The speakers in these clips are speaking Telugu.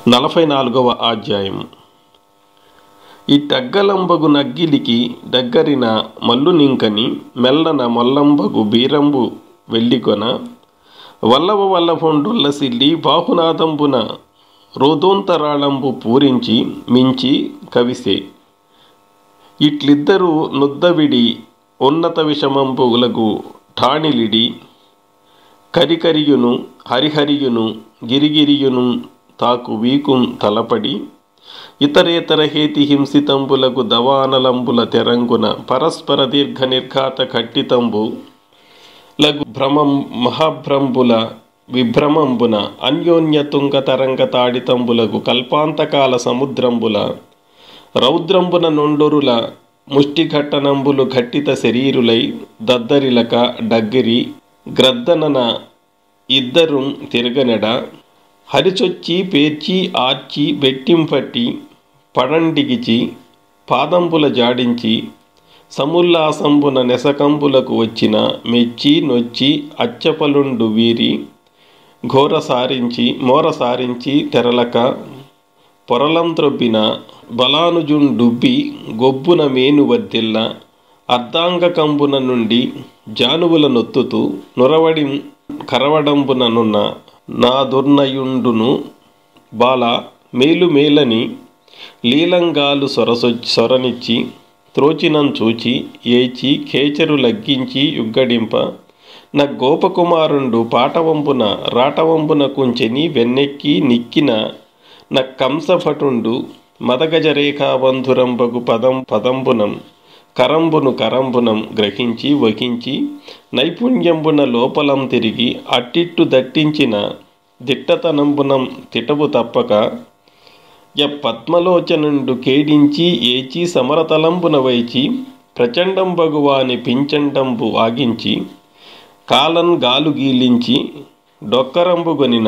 నలభై నాలుగవ అధ్యాయం ఈ టగ్గలంబగు నగ్గిలికి దగ్గరిన మల్లునింకని మెల్లన మొల్లంబగు బీరంబు వెళ్ళికొన వల్లవ వల్లభొండొల్లసిల్లి బాహునాదంబున రోదోంతరాళంబు పూరించి మించి కవిసే ఇట్లిద్దరూ నుద్దవిడి ఉన్నత విషమంబులగు ఠాణిలిడి కరికరియును హరిహరియును గిరిగిరియును తాకు వీకుం తలపడి ఇతరేతర హేతి హింసితంబులకు దవానలంబుల తెరంగున పరస్పర దీర్ఘ నిర్ఘాత ఖట్టితంబు లగు భ్రమం మహాభ్రంబుల విభ్రమంబున అన్యోన్య తుంగ తరంగ తాడితంబులకు కల్పాంతకాల సముద్రంబుల రౌద్రంబున నొండొరుల ముష్టిఘట్టనంబులు ఘట్టిత శరీరులై దద్దరిలక డగ్గిరి గ్రద్దనన ఇద్దరు తిరగనెడ హరిచొచ్చి పేర్చి ఆర్చి బెట్టింపట్టి పడండిగిచి పాదంబుల జాడించి సముల్లాసంబున నెసకంబులకు వచ్చిన మెచ్చి నొచ్చి అచ్చపలుండు వీరి ఘోర సారించి మోర సారించి తెరలక పొరలంత్రొబ్బిన బలానుజుండుబ్బి గొబ్బున మేను వర్దిల్ల అర్ధాంగకంబున నుండి జానువుల నొత్తుతూ నురవడి కరవడంబుననున్న నా దుర్నయుండును బాల మేలు మేలని లీలంగాలు సొరసొ సొరనిచ్చి త్రోచినం చూచి ఏచి ఖేచరు లగ్గించి యుగ్గడింప నా గోపకుమారుండు పాటవంపున రాటవంపున కుంచెని వెన్నెక్కి నిక్కిన నా కంసభటుండు మదగజరేఖాబంధురంబగు పదం పదంబునం కరంబును కరంబునం గ్రహించి వహించి నైపుణ్యంబున లోపలం తిరిగి అట్టిట్టు దట్టించిన దిట్టతనంబునం తిటవు తప్పక య పద్మలోచనుండు కేడించి ఏచి సమరతలంబున వైచి ప్రచండంబగువాని పించండంబు ఆగించి కాలన్ గాలు గీలించి డొక్కరంబుగొనిన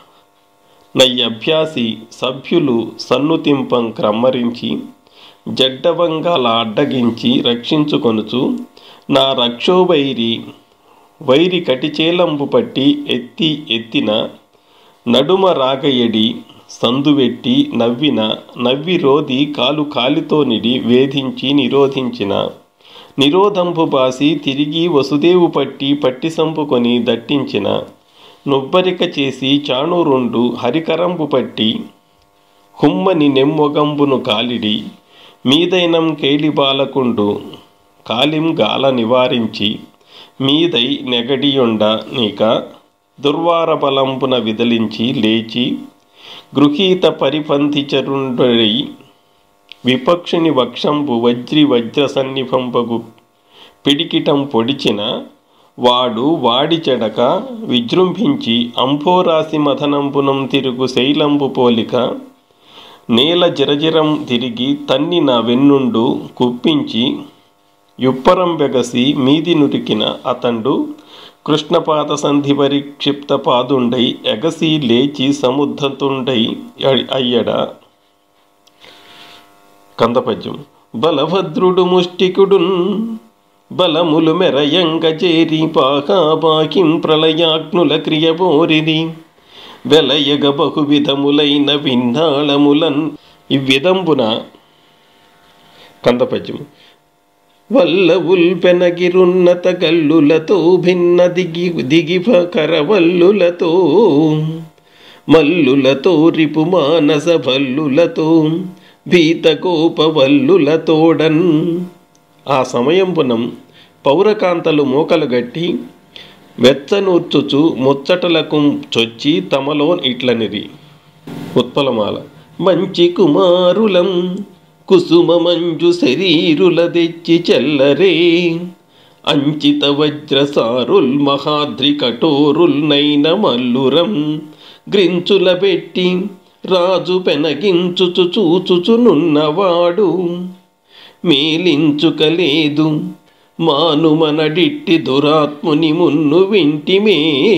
నయ్యభ్యాసి సభ్యులు సన్నుతింపం క్రమ్మరించి జడ్డవంగాల అడ్డగించి రక్షించుకొనుచు నా రక్షోవైరి వైరి కటిచేలంబు పట్టి ఎత్తి ఎత్తిన నడుమ రాగయడి సందువెట్టి నవ్విన నవ్వి రోది కాలు కాలితో నిడి వేధించి నిరోధించిన నిరోధంపు బాసి తిరిగి వసుదేవు పట్టి పట్టి సంపుకొని దట్టించిన నుబ్బరిక చేసి చాణూరుండు హరికరంబు పట్టి హుమ్మని నెమ్మొగంబును కాలిడి మీదైనం కేళి బాలకుండు కాలిం గాల నివారించి మీదై నెగడియుండ నీక దుర్వార బలంబున విదలించి లేచి గృహీత పరిపంథిచరుండై విపక్షుని వక్షంబు వజ్రి వజ్ర సన్నిభంబగు పిడికిటం పొడిచిన వాడు వాడి చెడక విజృంభించి అంభోరాశి మథనంబునం తిరుగు శైలంబు పోలిక నేల జిరజిరం తిరిగి తన్నిన వెన్నుండు కుప్పించి యుప్పరం బెగసి మీది నురికిన అతండు కృష్ణపాద సంధి పరిక్షిప్త పాదుండై ఎగసి లేచి సముద్ధతుండై అయ్యడ కందపద్యం బలభద్రుడు ముష్టికుడున్ బలములు మెరయంగ చేరి పాకాపాకిం ప్రళయాగ్నుల క్రియబోరిది వెలయగ బహువిధములైన విన్నాళములన్ ఇవ్విధంబున కందపద్యం వల్లవుల్ పెనగిరున్నత గల్లులతో భిన్న దిగి దిగిభ కరవల్లులతో మల్లులతో రిపు మానస భల్లులతో భీతకోపవల్లులతోడన్ ఆ సమయంపునం పౌరకాంతలు మూకలు గట్టి వెచ్చనూర్చుచు ముచ్చటలకు చొచ్చి తమలో ఇట్లనిరి ఉత్పలమాల మంచి కుమారులం కుసుమ మంజు శరీరుల తెచ్చి చెల్లరే అంచిత వజ్రసారుల్ మహాద్రి కఠోరుల్ నైన మల్లురం గ్రించుల పెట్టి రాజు పెనగించుచు చూచుచునున్నవాడు మేలించుకలేదు మానుమనడిట్టి దురాత్ముని మున్ను వింటిమే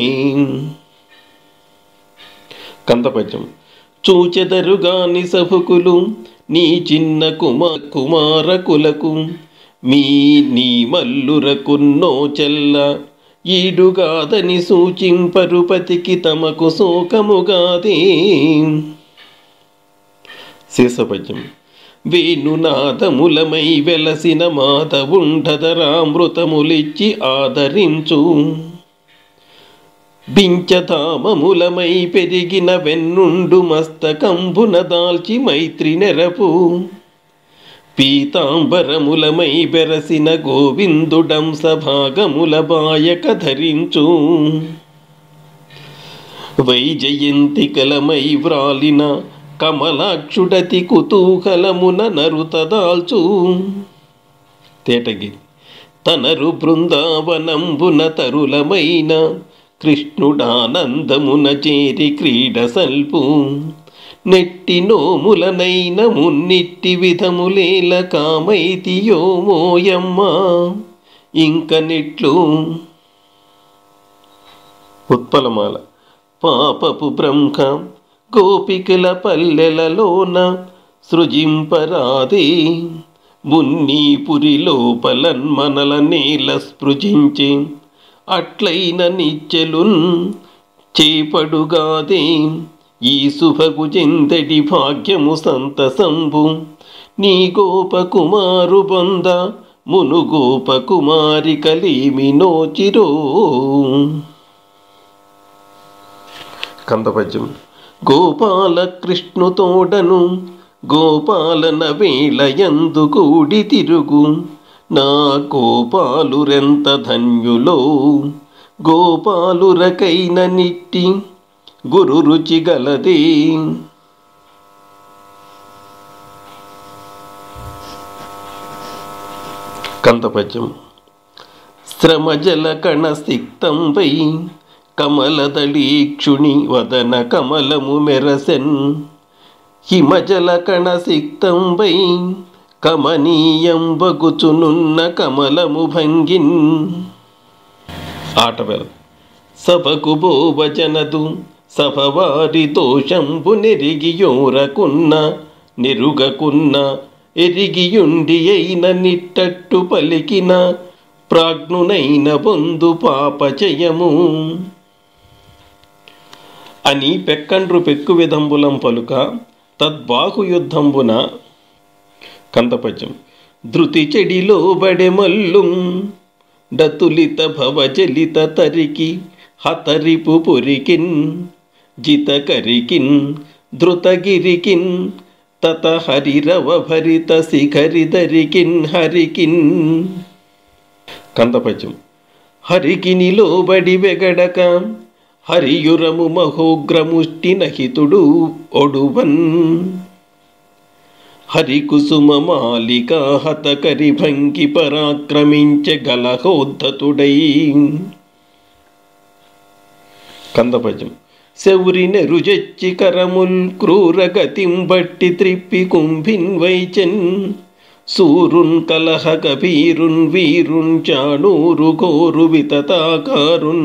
కందపద్యం చూచెదరుగాని సభకులు నీ చిన్న కుమా కుమారకులకు మీ నీ మల్లురకున్నో చెల్ల ఈడుగాదని సూచింపరుపతికి తమకు శోకముగాదే శీర్షపద్యం వేణునాదములమై వెలసిన మాధవుండధరామృతములిచ్చి ఆదరించు బించతామములమై పెరిగిన వెన్నుండు మస్తకంబున దాల్చి మైత్రి నెరపు పీతాంబరములమై బెరసిన గోవిందుడంస భాగముల బాయక ధరించు వైజయంతికలమై వ్రాలిన కమలాక్షుడతి కుతూహలమున నరుతదాల్చు తేటగిరి తనరు బృందావనంబున తరులమైన కృష్ణుడానందమున చేరి క్రీడ సల్పు నెట్టి నోములనైన మున్నిట్టి విధములేల కామైతియో మోయమ్మ ఇంక నెట్లు ఉత్పలమాల పాపపు బ్రహ్మ గోపికల పల్లెలలోన సృజింపరాదే మున్నీపురి లోపలన్మనల నేల స్పృజించే అట్లైన నిచ్చెలున్ చేపడుగాదే ఈ శుభగు చెందడి భాగ్యము సంతసంబు నీ గోపకుమారు బొంద మును గోపకుమారి కలిమి నోచిరో కందపద్యం గోపాలకృష్ణుతోడను గోపాలన వేళయందు కూడి తిరుగు నా గోపాలురెంత ధన్యులో గోపాలురకైన నిట్టి గురు రుచి గలదే కందపద్యం శ్రమజల కణ సిక్తంపై కమలదళీక్షుని వదన కమలము మెరసెన్ హిమజల కణ సిక్తంపై కమనీయం బగుచునున్న కమలము భంగిన్ ఆట వెల సభకు బోవచనదు సభవారి దోషంబు నెరిగియోరకున్న నెరుగకున్న ఎరిగియుండి అయిన నిట్టట్టు పలికిన ప్రాజ్ఞునైన పొందు పాపచయము అని పెక్కండ్రు పెక్కు విధంబులం పలుక తద్బాహుయుద్ధంబున కందపద్యం ధృతి చెడిలో బడెమల్లు డతులిత భవచలిత తరికి హతరిపు పురికిన్ జితకరికిన్ ధృతగిరికిన్ తత హరిరవ భరిత శిఖరిదరికిన్ హరికిన్ కందపద్యం హరికిని లోబడి వెగడక హరియురము మహోగ్రముష్టి నహితుడు ఒడువన్ హరికుసుమ మాలిక హతకరి భంగి పరాక్రమించ గలహోద్ధతుడై కందపద్యం శౌరి నెరుజెచ్చి కరముల్ క్రూరగతిం బట్టి త్రిప్పి కుంభిన్ వైచన్ సూరున్ కలహ కబీరున్ వీరున్ చాణూరు కోరు వితతాకారున్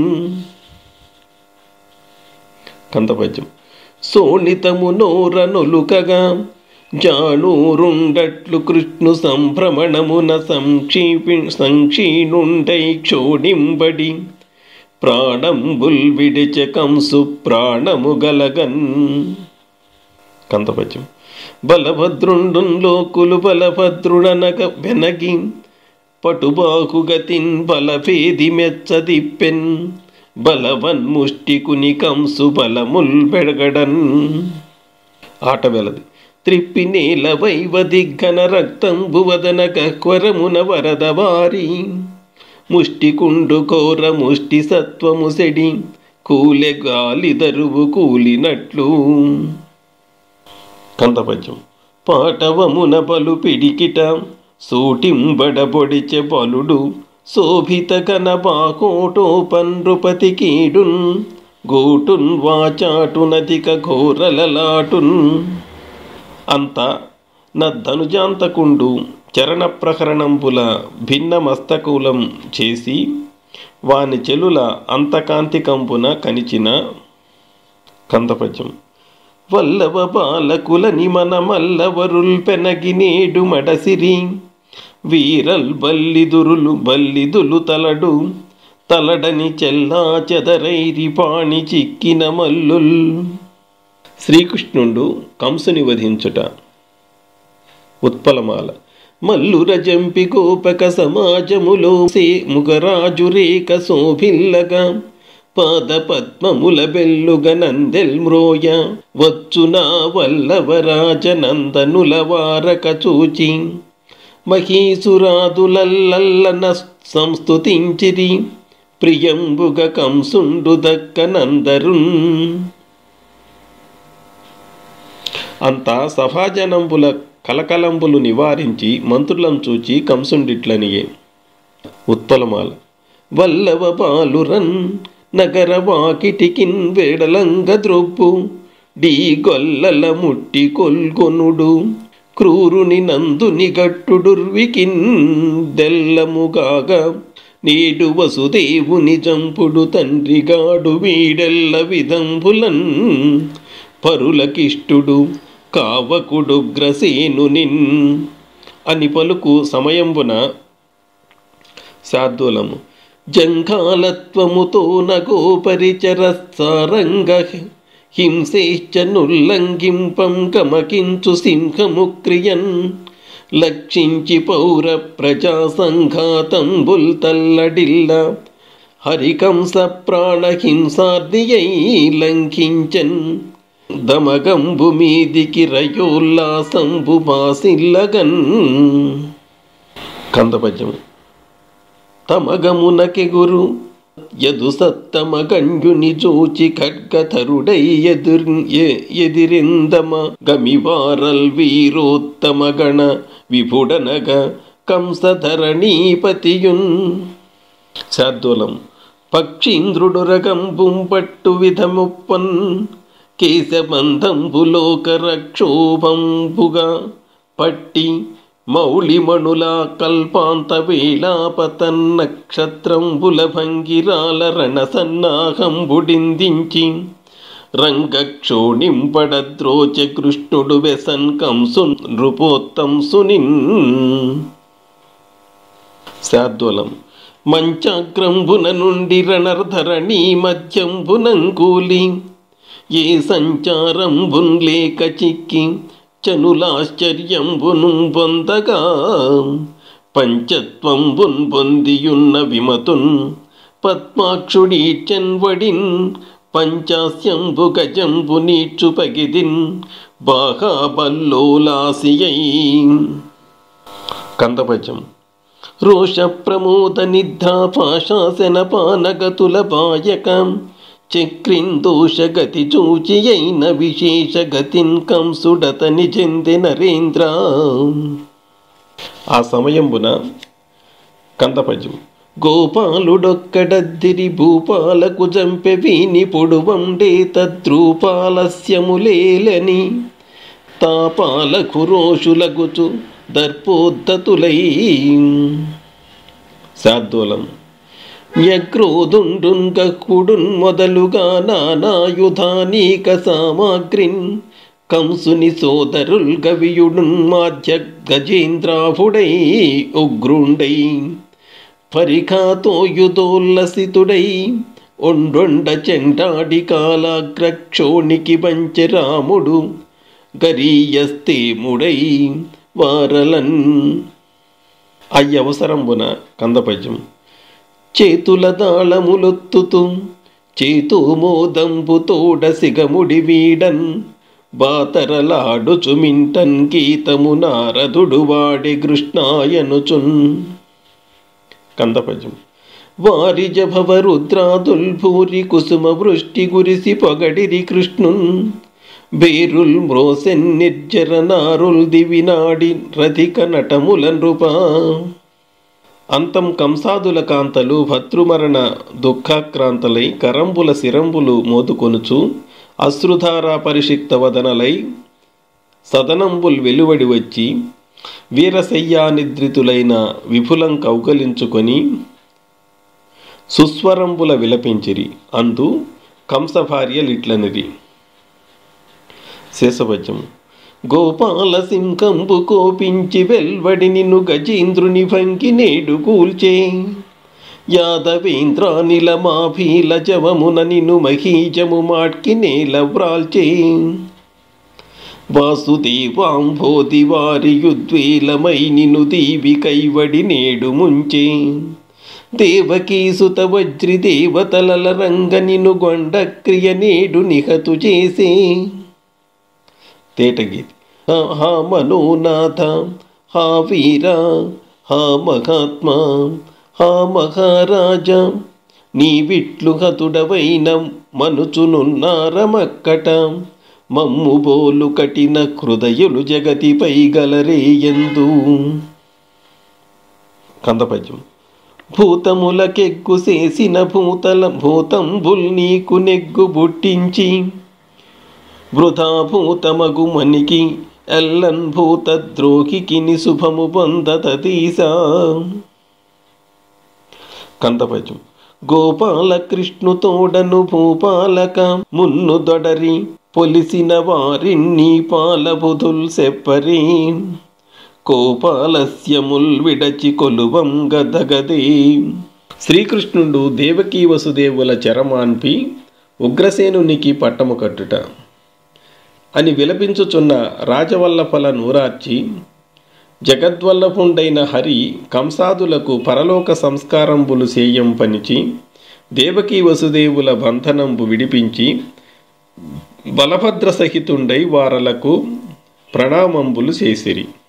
కందపద్యం సోణితము నోర నొలుకగా జాణూరుండట్లు కృష్ణు సంభ్రమణమున సంక్షీపి సంక్షీణుండై క్షోణింబడి ప్రాణంబుల్ విడిచ కంసు ప్రాణము గలగన్ కందపద్యం బలభద్రుండున్ లోకులు బలభద్రుడనగ వెనగి పటుబాహుగతిన్ బలభేది మెచ్చదిప్పెన్ బలవన్ముష్టికుని కంసు బలముల్ బెడగడన్ ఆట వెలది త్రిప్పి నేల వైవదిఘన రక్తంబు వదన కక్వరమున వరదవారి ముష్టికుండు కోర ముష్టి సత్వము సెడి కూలె గాలి దరువు కూలినట్లు కందపద్యం పాటవమున పలు పిడికిట సూటింబడబొడిచె బలుడు శోభిత కన పాకోటో పన్రుపతి కీడున్ గోటున్ వాచాటునధిక ఘోరలలాటున్ అంత నద్దనుజాంతకుండు చరణ ప్రహరణంబుల భిన్న మస్తకూలం చేసి వాని చెలుల అంతకాంతికంపున కనిచిన కందపద్యం వల్లవ బాలకుల నిమన మల్లవరుల్ పెనగి నేడు మడసిరి వీరల్ బల్లిదురులు బల్లిదులు తలడు తలడని చెల్లా చెదరైరి పాణి చిక్కిన మల్లుల్ శ్రీకృష్ణుడు కంసుని వధించుట ఉత్పలమాల మల్లుర జంపి గోపక సమాజములో సే ముగరాజు రేఖ శోభిల్లగా పాద పద్మముల బెల్లుగ నందెల్ మ్రోయ వచ్చునా వల్లవరాజ నందనుల వారక చూచి మహీసురాదులల్లన సంస్తుతించిరి ప్రియంబుగ కంసుండు దక్కనందరున్ అంతా సభాజనంబుల కలకలంబులు నివారించి మంత్రులం చూచి కంసుండిట్లనియే ఉత్పలమాల వల్లవ బాలురన్ నగర వాకిటికిన్ వేడలంగ ద్రొప్పు డీ గొల్లల ముట్టి కొల్గొనుడు క్రూరుని నందుని గట్టుడుర్వికిన్ దెల్లముగాగా నేడు వసుదేవుని జంపుడు తండ్రిగాడు వీడెల్ల విధంబులన్ పరులకిష్టుడు కావకుడు గ్రసేనునిన్ అని పలుకు సమయంబున శార్దూలము జంఘాలత్వముతో నగోపరిచర సారంగ హింసేశ్చనుల్లంఘింపం కమకించు సింహముక్రియన్ లక్షించి పౌర ప్రజా సంఘాతంబుల్ తల్లడిల్ల హరికంస ప్రాణహింసార్దియై లంఘించన్ దమగంబు మీదికి రయోల్లాసంబు బాసిల్లగన్ కందపద్యము తమగమునకెగురు యదు సత్తమ గంజుని జోచి ఖడ్గతరుడై ఎదుర్ ఎ- ఎదిరిందమ గమివారల్ వీరోత్తమ గణ విపుడనగ కంసధరణీపతియున్ శార్దూలం పక్షీంద్రుడు రకంబుం పట్టు విధముప్పన్ కేశబంధంబులోక రక్షోభంబుగా పట్టి మౌళిమణుల కల్పాంత వేళాపతన్ నక్షత్రంబుల భంగిరాల రణసన్నాహంబుడిందించి రంగక్షోణింపడద్రోచ కృష్ణుడు వెసన్ కంసు నృపోత్తంసునిన్ శార్దూలం మంచాగ్రంబున నుండి రణర్ధరణి మధ్యంబునంకూలి ఏ సంచారంబున్ లేక చిక్కి చనులాశ్చర్యంబును పొందగా పంచత్వంబున్ పొందియున్న విమతున్ పద్మాక్షుడీచన్వడిన్ పంచాస్యంబు గజంబు నీచు పగిదిన్ బాహాబల్లోలాసియై కందపద్యం రోష ప్రమోద నిద్రా పాశాసన పానగతుల పాయకం చక్రిందోషగతి చూచి అయిన విశేష గతిన్ కంసుడతని చెంది నరేంద్ర ఆ సమయంబున కందపద్యం గోపాలుడొక్కడద్దిరి భూపాలకు జంపె వీని పొడువండే తద్రూపాలస్యములేలని తాపాలకు రోషులగుచు దర్పోద్ధతులై శార్దూలం వ్యగ్రోదుండున్ మొదలుగా నానాయుధానీక సామాగ్రిన్ కంసుని సోదరుల్ గవియుడున్ మాధ్య గజేంద్రాభుడై ఉగ్రుండై పరిఖాతోయుదోల్లసితుడై ఒండొండ చెండాడి కాలాగ్రక్షోణికి పంచె రాముడు గరీయస్తేముడై వారలన్ అయ్యవసరంబున కందపద్యం చేతుల దాళములొత్తుతూ చేతు మోదంబు తోడ సిగముడి వీడన్ బాతరలాడుచుమింటన్ గీతము నారదుడు వాడి కృష్ణాయనుచున్ కందపద్యం వారిజ భవ రుద్రాదుల్ భూరి కుసుమ వృష్టి గురిసి పొగడిరి కృష్ణున్ బేరుల్ మ్రోసెన్ నిర్జర నారుల్ దివినాడి రధిక నటముల నృపా అంతం కంసాదుల కాంతలు భద్రుమరణ దుఃఖాక్రాంతలై కరంబుల శిరంబులు మోదుకొనుచు అశ్రుధారా పరిషిక్త వదనలై సదనంబుల్ వెలువడి వచ్చి వీరశయ్యానిద్రితులైన విపులం కౌగలించుకొని సుస్వరంబుల విలపించిరి అందు కంస భార్యలిట్లనిరి శేషభద్యం గోపాల సింకంబు కోపించి వెల్వడి నిన్ను గజేంద్రుని భంగి నేడు కూల్చే యాదవేంద్రానిల మాభీల జవమున నిన్ను మహీజము మాట్కి నేల వ్రాల్చే వాసుదేవాంభోది వారి యుద్వేలమై నిను దీవి కైవడి నేడు ముంచే దేవకీ సుత వజ్రి దేవతలల రంగ నిను గొండ క్రియ నేడు నిహతు చేసే తేటగీతి హా హా మనోనాథ హా వీర హా మహాత్మా హా మహారాజా నీ విట్లు హతుడవైన మనుచునున్నారమక్కట మమ్ము బోలు కఠిన హృదయులు జగతిపై గలరే ఎందు కందపద్యం భూతములకెగ్గు చేసిన భూతల భూతంబుల్ నీకు నెగ్గు బుట్టించి వృధా భూతమగు మనికి ఎల్లన్ భూత ద్రోహికి శుభము పొందత తీసా కందపద్యం గోపాలకృష్ణు తోడను భూపాలక మున్ను దొడరి పొలిసిన వారిన్ని పాలబుధుల్ సెప్పరి కోపాలస్యముల్ విడచి కొలువం గదగదే శ్రీకృష్ణుడు దేవకీ వసుదేవుల చరమాన్పి ఉగ్రసేనునికి పట్టము కట్టుట అని విలపించుచున్న రాజవల్లభల నూరార్చి జగద్వల్లభుండైన హరి కంసాదులకు పరలోక సంస్కారంబులు సేయం పనిచి దేవకీ వసుదేవుల బంధనంబు విడిపించి బలభద్ర సహితుండై వారలకు ప్రణామంబులు చేసిరి